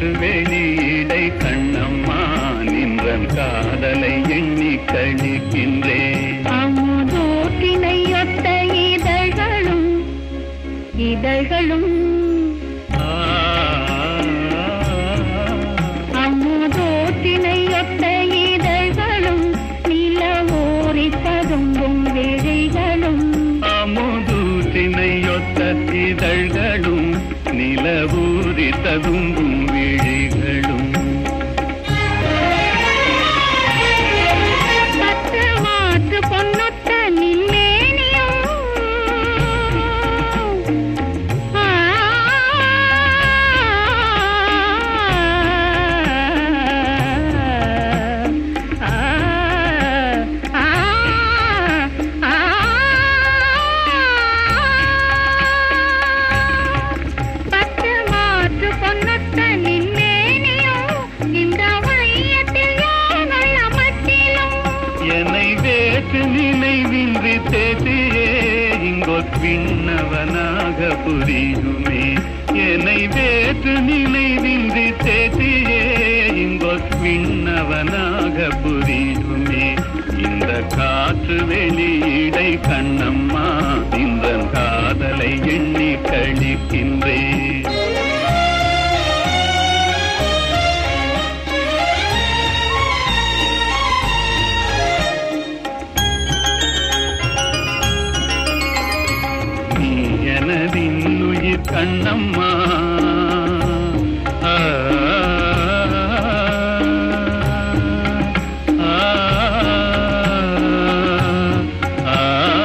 வெளியிடை கண்ணம்மா நின்றன் காதலை எண்ணி கழிக்கின்றேன் அமுதோட்டினையொத்த இதழ்களும் இதழ்களும் ஆ, அமுதோட்டினையொத்த இதழ்களும் நிலவோரி ததும்பும் விழிகளும் அமுதூற்றினையொத்த இதழ்களும் நிலவூரி ததும்பும் விழிகளும் பத்து மாற்று பொன்னொத்த நின்னேனியும் ஆ, ஆ, ஆ, ஆ, பத்து மாற்று பொன்னொத்த நின்னேனியும் இந்த வையத்தில் யானுள்ள மட்டிலும் என்னை வேற்று நினைவின்றி தேதியே இங்கோ விண்ணவனாக புரியுமே என்னை வேற்று நினைவின்றி தேதியே இங்கோ விண்ணவனாக புரியுமே இந்த காற்று வெளியிடை கண்ணம்மா இந்த காதலை எண்ணி கழிக்கின்றேன் நீ எனதின் உயிர் கண்ணம்மா ஆ, ஆ, ஆ,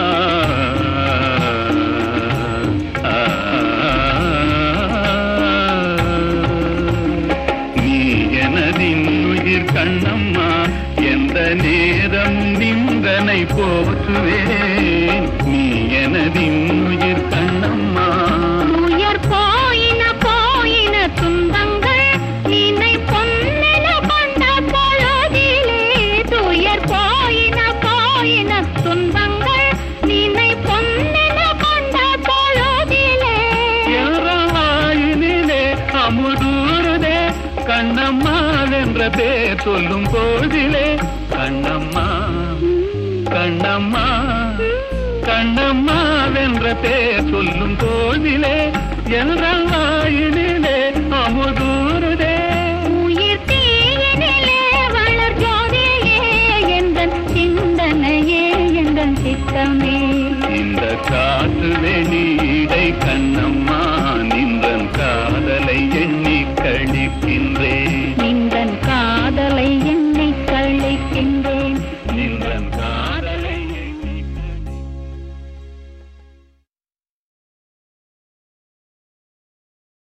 நீ எனதின் உயிர் கண்ணம்மா எந்த நேரம் நிந்தனை போற்றுவேன் நீ எனதின் உயிர் கண்ணம்மா உயர் போயின போயின துன்பங்கள் நினை பொன்னென கொண்ட பொழுதிலே துயர் போயின போயின துன்பங்கள் நினை பொன்னென கொண்ட பொழுதிலே யாராயினிலே அமுதூருதே கண்ணம்மா என்ற பேர் சொல்லும் போதிலே கண்ணம்மா கண்ணம்மா கண்ணம்மா என்ற பேர் சொல்லும் போதிலே எல்லாயினிலே அமுதூருதே உயிர் தீயினிலே வளர் ஜோதியே எந்தன் சிந்தனையே எந்தன் சித்தமே இந்த காற்று வெளியிடை கண்ணம்மா